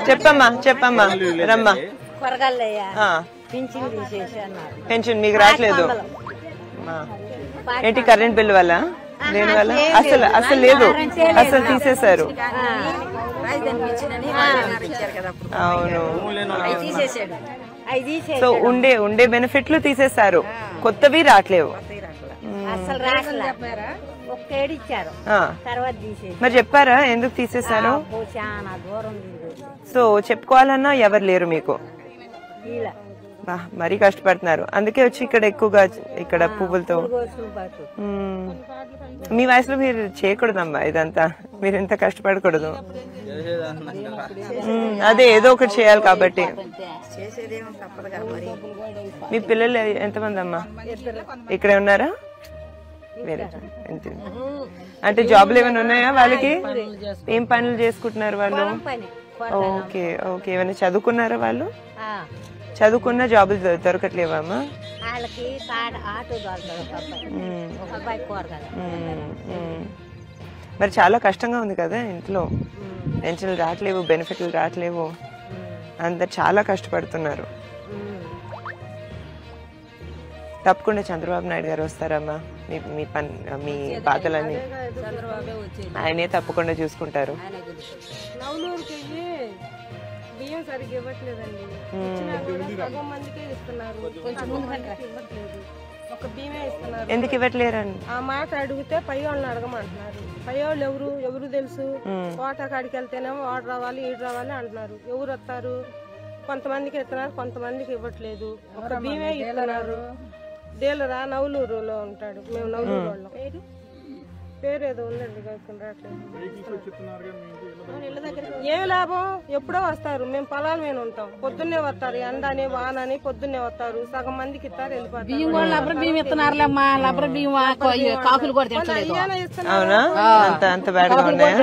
చెప్పమ్మా చెప్పమ్మా రమ్మా కొరగాలయ్యా ఆ, పింఛన్ తీసేసి అన్నారు పెన్షన్ మీకు రావట్లేదు ఆ. ఏంటి కరెంట్ బిల్ వల్ల దేని వల్ల అసలు అసలు లేదు అసలు తీసేశారు అవును తీసేసాడు అవి తీసేసి సో ఉండే ఉండే బెనిఫిట్లు తీసేశారు కొత్తవి రావట్లేవు అసలు రాకలా ఒక్కేడు ఇచ్చారు ఆ. తర్వాత తీసేసి మరి చెప్పారా ఎందుకు తీసేశారు అబ్బో, చాలా దూరం తిరిగి సో చెప్పుకోవాలన్నా ఎవరు లేరు మీకు ఇలా బా, మరీ కష్టపడుతున్నారు అందుకే వచ్చి ఇక్కడ ఎక్కువగా ఇక్కడ పువ్వులతో కోసులు పాటు మ్మ్. మీ వయసులో మీరు చేయకూడదమ్మా ఇదంతా మీరు ఎంత కష్టపడకూడదు మ్మ్. అదే ఏదో ఒకటి చేయాలి కాబట్టి చేసేదేమో తప్పదు కదా మరి మీ పిల్లలు ఎంతమంది అమ్మా ఇక్కడే ఉన్నారా వేరే అంతే. అంటే జాబ్లు ఏమైనా ఉన్నాయా వాళ్ళకి ఏం పనులు చేసుకుంటున్నారు వాళ్ళు పని ఓకే ఓకే ఏమైనా చదువుకున్నారా వాళ్ళు ఆ, చదువుకున్న జాబులు దొ- దొరకట్లేవా అమ్మా వాళ్ళకి కాడ ఆటో దొరకదు ఒక అబ్బాయి మ్మ్. ఒక అబ్బాయి కూరగాయలు మ్మ్. మ్మ్. మరి చాలా కష్టంగా ఉంది కదా ఇంట్లో పెన్షన్లు రావట్లేవు బెనిఫిట్లు రావట్లేవు అందరు చాలా కష్టపడుతున్నారు తప్పకుండా చంద్రబాబు నాయుడు గారు వస్తారమ్మా మీ మీ పని మీ బాధలన్నీ ఆయనే తప్పకుండా చూసుకుంటారు నవలూరుకి వెళ్ళి బియ్యం సరిగ్గా ఇవ్వట్లేదండి ఇచ్చినా కూడా సగం మందికే ఇస్తున్నారు సగం మందికి ఇవ్వట్లేదు ఒక బియ్యమే ఇస్తున్నారు ఎందుకు ఇవ్వట్లేరండి ఆ మాట అడిగితే పై వాళ్ళని అడగమంటున్నారు పై వాళ్ళు ఎవరు ఎవరు తెలుసు కోట కాడికి వెళ్తేనేమో వాడు రావాలి ఈడు రావాలి అంటున్నారు ఎవరు వస్తారు కొంతమందికి ఇస్తున్నారు కొంతమందికి ఇవ్వట్లేదు ఒక బియ్యమే ఇస్తున్నారు డీలరా నవలూరులో ఉంటాడు మేము నవలూరు వాళ్ళం పేరు ఏదో ఉందండి కాకుండా రావట్లేదు ఏ లాభం ఎప్పుడో వస్తారు మేము పొలాల మీద ఉంటాం పొద్దున్నే వస్తారు ఎండని వానని పొద్దున్నే వస్తారు సగం మందికి ఇస్తారు వెళ్ళిపోతారు బియ్యం కూడా లబ్బర్ బియ్యం ఇస్తున్నారులేమ్మా లబ్బర్ బియ్యం ఆ కొ- ఈ కాకులు కూడా తింటలేదు ఏమైనా ఇస్తున్నారు అవునా అంత అంత బ్యాడ్గా ఉన్నాయా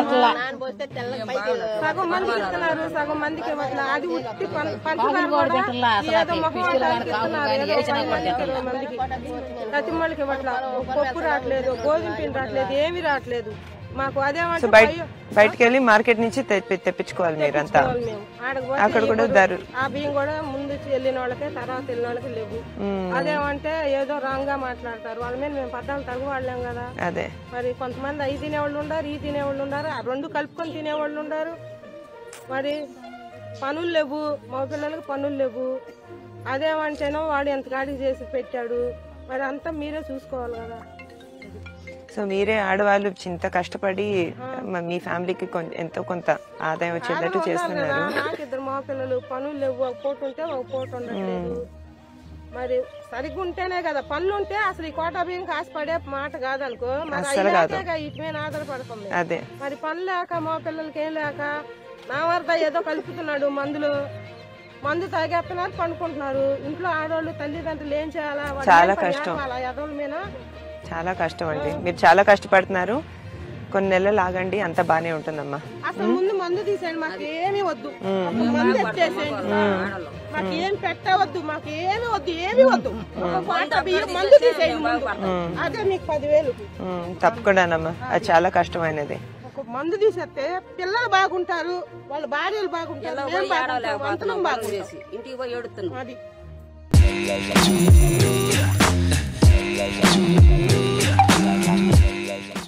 సగం మందికి ఇస్తున్నారు సగం మందికి ఇవ్వట్లేదు అది ఉత్తి పం- పంచదార కూడా కూడా తింటలా అసలు ఏదో మొహం అంటానికి ఇస్తున్నారు ఏదో పది మందికి ఇరవై మందికి ప్రతి వాళ్ళకి ఇవ్వట్లేదు పప్పు రావట్లేదు గోధుమ పిండి రావట్లేదు ఏమి రావట్లేదు మాకు అదేమంటే బయట భయం. బయటకు వెళ్ళి మార్కెట్ నుంచి తెప్పి- తెప్పించుకోవాలి మీరంతా వాళ్ళు మేము ఆడకు పోతే అక్కడ కూడా ఇవ్వరు. ధర ఆ బియ్యం కూడా ముందు వెళ్ళిన వాళ్ళకే తర్వాత వెళ్ళిన వాళ్ళకి లేవు అదేమంటే ఏదో రాంగ్ గా మాట్లాడతారు వాళ్ళ మీద మేము పద్దాలు తగు వాళ్ళేం కదా అదే మరి కొంతమంది అవి తినేవాళ్ళు ఉన్నారు ఈ తినేవాళ్ళు ఉన్నారు ఆ రెండు కలుపుకొని తినేవాళ్ళు ఉన్నారు మరి పనులు లేవు మా పిల్లలకి పనులు లేవు అదేమంటేనో వాడు ఎంత కాడికి చేసి పెట్టాడు మరి అంతా మీరే చూసుకోవాలి కదా సో మీరే ఆడవాళ్ళు చింత కష్టపడి మ- మీ ఫ్యామిలీకి కొం- ఎంతో కొంత ఆదాయం వచ్చేటట్టు చేస్తున్నారు నాకు ఇద్దరు మా పిల్లలు పనులు లేవు ఒక పూట ఉంటే ఒక పూట ఉండట్లేదు మరి సరిగ్గా ఉంటేనే కదా పనులు ఉంటే అసలు ఈ కోటా బియ్యం కాసి పడే మాట కాదనుకో మరి అస్సలు కాదు. అయినాకేగా వీటి మీద ఆధారపడుతుంది అదే మరి పని లేక మా పిల్లలకి ఏం లేక నా వరద ఏదో కలుపుతున్నాడు మందులు మందు తాగేస్తున్నారు పండుకుంటున్నారు ఇంట్లో ఆడవాళ్ళు తల్లిదండ్రులు ఏం చేయాలా వాళ్ళు చాలా ఏం పని కష్టం. చేయాలా? ఎదవల మీద చాలా కష్టం అండి మీరు చాలా కష్టపడుతున్నారు కొన్ని నెలలు ఆగండి అంత బానే ఉంటుందమ్మా అసలు ముందు మందు తీసేయండి మాకు ఏమీ వద్దు ఒక మందు ఎత్తేసేయండి మాకు ఏం పెట్టవద్దు మాకు ఏమి వద్దు ఏమి వద్దు ఒక కోట బియ్యం మందు తీసేయండి ముందు. అదే మీకు పదివేలు ఉమ్, తప్పకుండానమ్మా అది చాలా కష్టమైనది ఒక మందు తీసేస్తే పిల్లలు బాగుంటారు వాళ్ళ భార్యలు బాగుంటారు మేము బాగుంటాం అంతనం బాగుంటాం ఇంటికి పోయి ఏడుతున్నాం అది